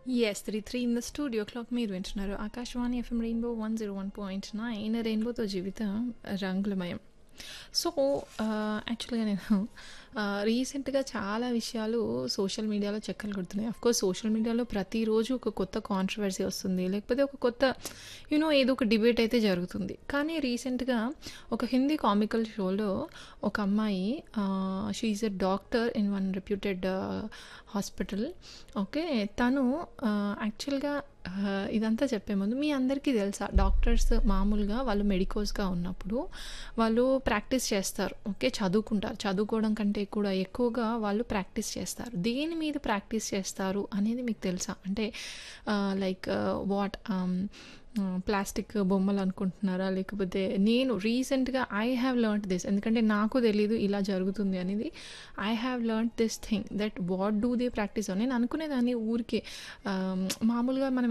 Yes 3:03 in the studio clock మీరు వింటున్నారు. Akashvani FM rainbow 101.9 రెయిన్బోతో జీవితం రంగులమయం. సో, ఆహ్, యాక్చువల్‌గా నేను ఆహ్, రీసెంట్‌గా చాలా విషయాలు సోషల్ మీడియాలో చక్కర్లు కొడుతున్నాయి. ఆఫ్‌కోర్స్ సోషల్ మీడియాలో ప్రతిరోజు ఒక కొత్త కాంట్రవర్సీ వస్తుంది. లేకపోతే ఒక కొత్త యూ నో ఏదో ఒక డిబేట్ అయితే జరుగుతుంది. కానీ రీసెంట్‌గా ఒక హిందీ కామికల్ షోలో ఒక అమ్మాయి ah, she is a doctor in one reputed hospital. Okay. తను ఆహ్, యాక్చువల్‌గా ఆహ్, ఇదంతా చెప్పే ముందు మీ అందరికీ తెలుసా డాక్టర్స్ మామూలుగా వాళ్ళు మెడికోస్‌గా ఉన్నప్పుడు వాళ్ళు ప్రాక్టీస్ చేస్తారు. ఓకే. చదువుకుంటారు. చదువుకోవడం కంటే కూడా ఎక్కువగా వాళ్ళు ప్రాక్టీస్ చేస్తారు. దేని మీద ప్రాక్టీస్ చేస్తారు అనేది మీకు తెలుసా? అంటే ఆహ్, లైక్ వాట్ ఆహ్, హ్మ్, ప్లాస్టిక్ బొమ్మలు అనుకుంటున్నారా? లేకపోతే నేను రీసెంట్‌గా ఐ హావ్ లెర్న్డ్ దిస్ ఎందుకంటే నాకు తెలీదు ఇలా జరుగుతుంది అనేది. I have learned this thing that what do they practice అని నేను అనుకునేదాన్ని ఊరికే ఆహ్, మామూలుగా మనం